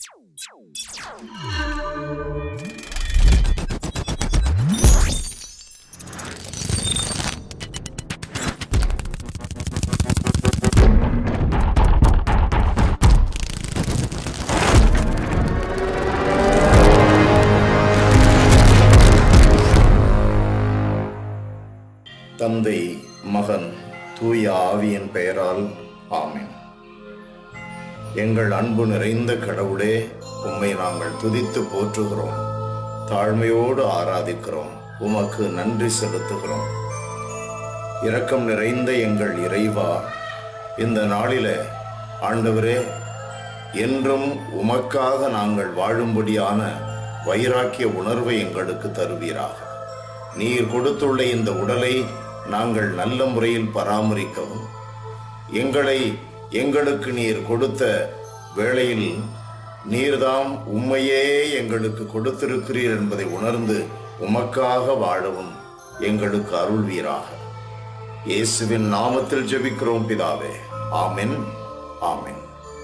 தந்தை மகன் தூய ஆவியின் பெயரால் ஆமென் எங்கள் அன்பு நிறைந்த கடவுளே உம்மை நாங்கள் துதித்து போற்றுகிறோம் தாழ்மையோடு ஆராதிக்கிறோம் உமக்கு நன்றி செலுத்துகிறோம் இரக்கம் நிறைந்த எங்கள் இறைவா இந்த நாளிலே ஆண்டவரே என்றும் உமக்காக நாங்கள் வாழும்படியான வைராக்கிய உணர்வை எங்களுக்கு தருவீராக நீர் கொடுத்துள்ள இந்த உடலை நாங்கள் நல்ல முறையில் பராமரிக்கவும் எங்களை எங்களுக்கு நீர் கொடுத்த வேளையில் நீர்தாம் உம்மையே எங்களுக்கு கொடுத்திருக்கிறீர் என்பதை உணர்ந்து உமக்காக வாழவும் எங்களுக்கு அருள்வீராக இயேசுவின் நாமத்தில் ஜெபிக்கிறோம் பிதாவே ஆமென் ஆமென்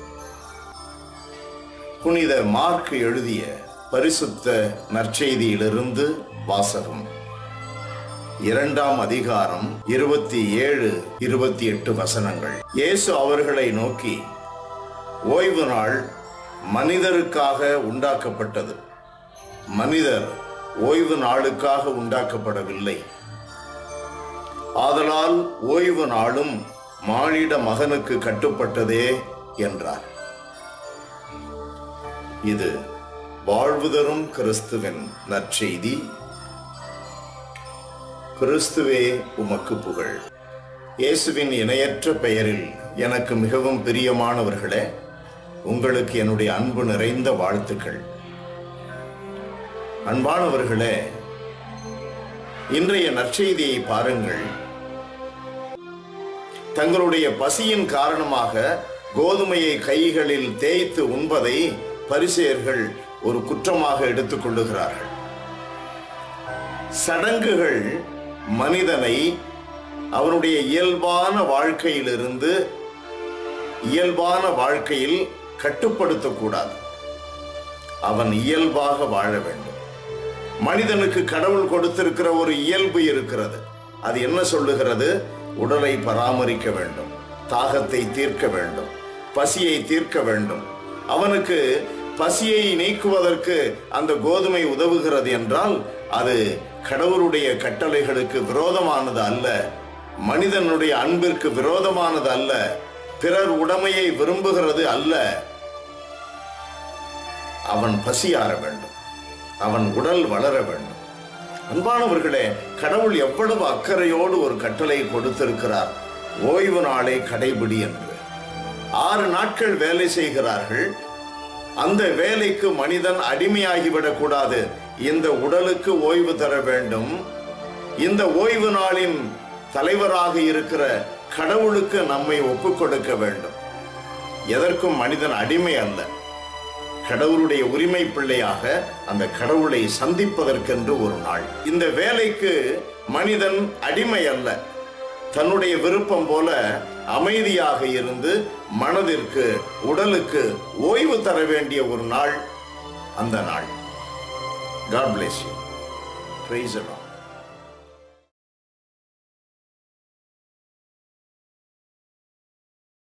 புனித மார்க் எழுதிய பரிசுத்த நற்செய்தியிலிருந்து வாசகம் இரண்டாம் அதிகாரம் இருபத்தி ஏழு இருபத்தி எட்டு வசனங்கள் இயேசு அவர்களை நோக்கி ஓய்வு நாள் மனிதருக்காக உண்டாக்கப்பட்டது மனிதர் ஓய்வு நாளுக்காக உண்டாக்கப்படவில்லை ஆதலால் ஓய்வு நாளும் மானிட மகனுக்கு கட்டுப்பட்டதே என்றார் இது வாழ்வு தரும் கிறிஸ்துவின் நற்செய்தி கிறிஸ்துவே உமக்கு புகழ் இயேசுவின் இணையற்ற பெயரில் எனக்கு மிகவும் பிரியமானவர்களே உங்களுக்கு என்னுடைய அன்பு நிறைந்த வாழ்த்துக்கள் அன்பானவர்களே இன்றைய நற்செய்தியை பாருங்கள் தங்களுடைய பசியின் காரணமாக கோதுமையை கைகளில் தேய்த்து உண்பதை பரிசேயர்கள் ஒரு குற்றமாக எடுத்துக்கொள்ளுகிறார்கள் சடங்குகள் மனிதனை அவனுடைய இயல்பான வாழ்க்கையிலிருந்து இயல்பான வாழ்க்கையில் கட்டுப்படுத்தக்கூடாது அவன் இயல்பாக வாழ வேண்டும் மனிதனுக்கு கடவுள் கொடுத்திருக்கிற ஒரு இயல்பு இருக்கிறது அது என்ன சொல்லுகிறது உடலை பராமரிக்க வேண்டும் தாகத்தை தீர்க்க வேண்டும் பசியை தீர்க்க வேண்டும் அவனுக்கு பசியை நீக்குவதற்கு அந்த கோதுமை உதவுகிறது என்றால் அது கடவுளுடைய கட்டளைகளுக்கு விரோதமானது அல்ல மனிதனுடைய அன்பிற்கு விரோதமானது அல்ல பிறர் உடமையை விரும்புகிறது அல்ல அவன் பசியாற வேண்டும் அவன் உடல் வளர வேண்டும் அன்பானவர்களே கடவுள் எவ்வளவு அக்கறையோடு ஒரு கட்டளை கொடுத்திருக்கிறார் ஓய்வு நாளை கடைபிடி என்று ஆறு நாட்கள் வேலை செய்கிறார்கள் அந்த வேலைக்கு மனிதன் அடிமையாகிவிடக் கூடாது இந்த உடலுக்கு ஓய்வு தர வேண்டும் இந்த ஓய்வு நாளின் தலைவராக இருக்கிற கடவுளுக்கு நம்மை ஒப்புக் கொடுக்க வேண்டும் எதற்கும் மனிதன் அடிமை அல்ல கடவுளுடைய உரிமை பிள்ளையாக அந்த கடவுளை சந்திப்பதற்கென்று ஒரு நாள் இந்த வேலைக்கு மனிதன் அடிமை அல்ல தன்னுடைய விருப்பம் போல அமைதியாக இருந்து மனதிற்கு உடலுக்கு ஓய்வு தர வேண்டிய ஒரு நாள் அந்த நாள் காட் பிளேஸ் யூ பிரைஸ்